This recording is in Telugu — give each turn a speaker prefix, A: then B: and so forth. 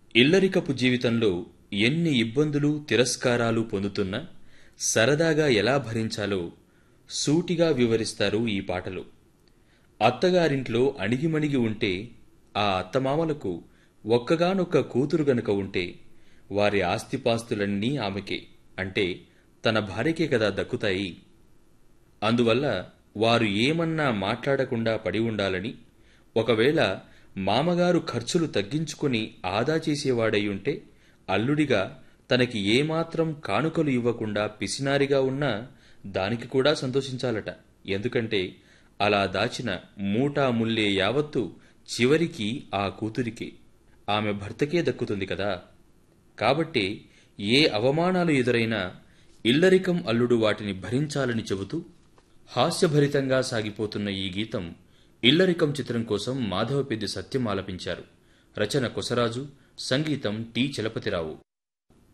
A: ఇల్లరికపు జీవితంలో ఎన్ని ఇబ్బందులు తిరస్కారాలు పొందుతున్నా సరదాగా ఎలా భరించాలో సూటిగా వివరిస్తారు ఈ పాటలు అత్తగారింట్లో అణిగిమణిగి ఉంటే ఆ అత్తమామలకు ఒక్కగానొక్క కూతురు గనుక ఉంటే వారి ఆస్తిపాస్తులన్నీ ఆమెకే అంటే తన భార్యకే కదా దక్కుతాయి అందువల్ల వారు ఏమన్నా మాట్లాడకుండా పడి ఉండాలని ఒకవేళ మామగారు ఖర్చులు తగ్గించుకొని ఆదా చేసేవాడై ఉంటే అల్లుడిగా తనకి ఏమాత్రం కానుకలు ఇవ్వకుండా పిసినారిగా ఉన్నా దానికి కూడా సంతోషించాలట ఎందుకంటే అలా దాచిన మూటా ముల్లే యావత్తు చివరికి ఆ కూతురికే ఆమె భర్తకే దక్కుతుంది కదా కాబట్టి ఏ అవమానాలు ఎదురైనా ఇల్లరికం అల్లుడు వాటిని భరించాలని చెబుతూ హాస్యభరితంగా సాగిపోతున్న ఈ గీతం ఇల్లరికం చిత్రం కోసం మాధవపెద్ది సత్యం ఆలపించారు రచన కొసరాజు సంగీతం టి చలపతిరావు